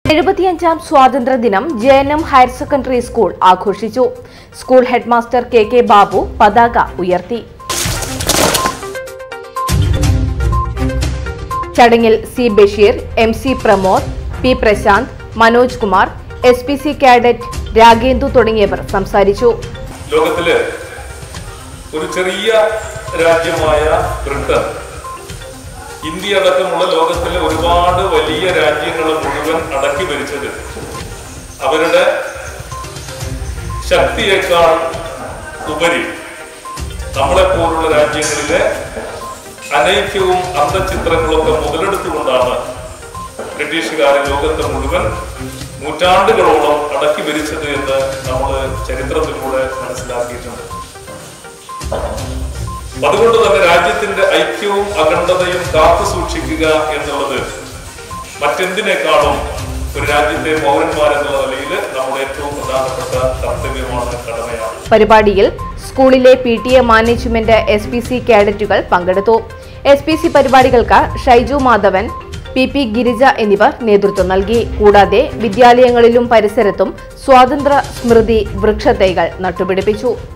എഴുപത്തിയഞ്ചാം സ്വാതന്ത്ര്യ ദിനം J N M higher secondary school ആഘോഷിച്ചു school headmaster K K Babu പതാക ഉയർത്തി ചടങ്ങിൽ C Basheer M C Pramod P Prashanth Manoj Kumar S P C cadet Ragendu തുടങ്ങിയവർ സംസാരിച്ചു ലോകത്തിലെ ഒരു ചെറിയ രാജ്യമായ ബ്രിട്ടൻ ഇന്ത്യ അടക്കമുള്ള ലോകത്തിലെ ഒരുപാട് വലിയ രാജ്യങ്ങൾ മുഴുവൻ അടക്കി ഭരിച്ചത് അവരുടെ ശക്തിയേക്കാൾ ഉപരി നമ്മളെപ്പോലുള്ള രാജ്യങ്ങളിലെ അനൈക്യവും അന്തചിത്രങ്ങളൊക്കെ മുതലെടുത്തുകൊണ്ടാണ് ബ്രിട്ടീഷുകാരെ ലോകത്തെ മുഴുവൻ നൂറ്റാണ്ടുകളോളം അടക്കി ഭരിച്ചത് എന്ന് നമ്മൾ ചരിത്രത്തിലൂടെ മനസ്സിലാക്കിയിട്ടുണ്ട് അതുകൊണ്ട് തന്നെ രാജ്യത്തിന്റെ ഐക്യവും അഖണ്ഡതയും കാത്തു സൂക്ഷിക്കുക എന്നുള്ളത് മറ്റെന്തിനേക്കാളും ഒരു രാജ്യത്തെ പൗരന്മാരെന്നുള്ള നിലയിൽ നമ്മുടെ ഏറ്റവും പ്രധാനപ്പെട്ട കർത്തവ്യമാണ് കടമയാണ് പരിപാടിയിൽ സ്കൂളിലെ P T A management S P C കേഡറ്റുകൾ പങ്കെടുത്തു എസ് പി സി പരിപാടികൾക്ക് ഷൈജു മാധവൻ പി പി ഗിരിജ എന്നിവർ നേതൃത്വം നൽകി കൂടാതെ വിദ്യാലയങ്ങളിലും പരിസരത്തും സ്വാതന്ത്ര്യ സ്മൃതി വൃക്ഷത്തൈകൾ നട്ടുപിടിപ്പിച്ചു